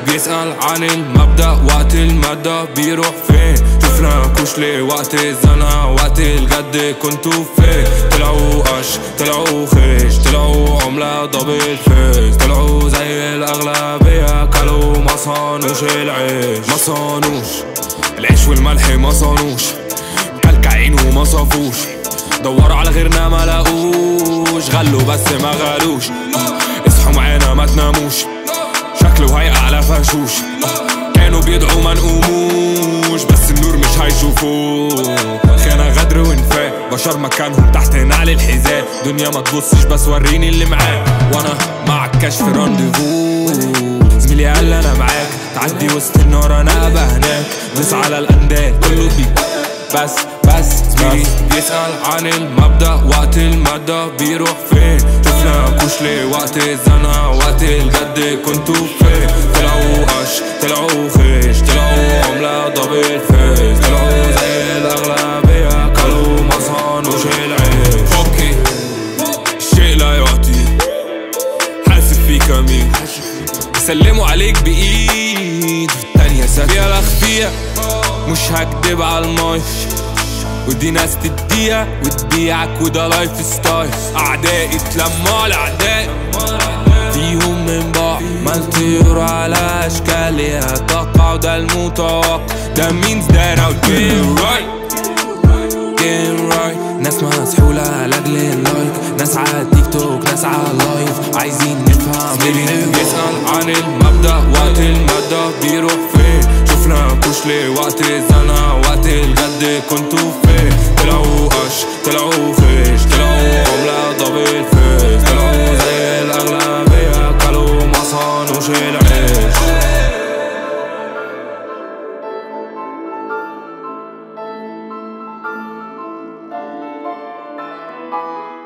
بيسأل عن المبدأ وقت المادة بيروح فين شفنا كشلي وقت الزنقة وقت الجد كنتوا فين طلعوا قش طلعوا خيش طلعوا عملة دبل فيس طلعوا زي الأغلبية كلوا ما صانوش العيش ما صانوش العيش والملح ما صانوش كلكعين وما صافوش دوروا على غيرنا ما لاقوش غلوا بس ما غالوش اصحوا معانا ما تناموش شكله هيقع على فشوش كانوا بيدعوا ما نقوموش بس النور مش هيشوفوه خيانة غدر وانفاق بشر مكانهم تحت نعل الحذاء دنيا ما تبصش بس وريني اللي معاك وانا مع الكشف رانديفو زميلي قال انا معاك تعدي وسط النار انا ابقى هناك دوس على الاندال كله بيك بس بس زميلي بيسأل عن المبدأ وقت المادة بيروح فين شفنا كشلي وقت الزنقة وقت الجد كنتوا فين طلعوا قش طلعوا خيش طلعوا عملة دبل فيس طلعوا زي الأغلبية كلوا ما صانوش العيش اوكي الشيء لا يعطي حاسب فيك مين يسلموا عليك بإيد التانية ساكت فيها الأخفية مش هكدب على المايك ودي ناس تديها وتبيعك وده لايف ستايل أعدائي اتلموا على أعدائي فيهم من بعض ما الطيور على أشكالها تقع وده المتوقع ده means that I'll get right getting right ناس مسحولة لأجل اللايك ناس على تيك توك ناس على اللايف عايزين نفهم بيسأل عن المبدأ وقت المادة بيروح فين شفنا كشلي وقت الزنقة وقت الجد كنتوا فين طلعوا قش طلعوا خيش طلعوا عملة دبل فيس طلعوا زي الأغلبية كلوا ما صانوش العيش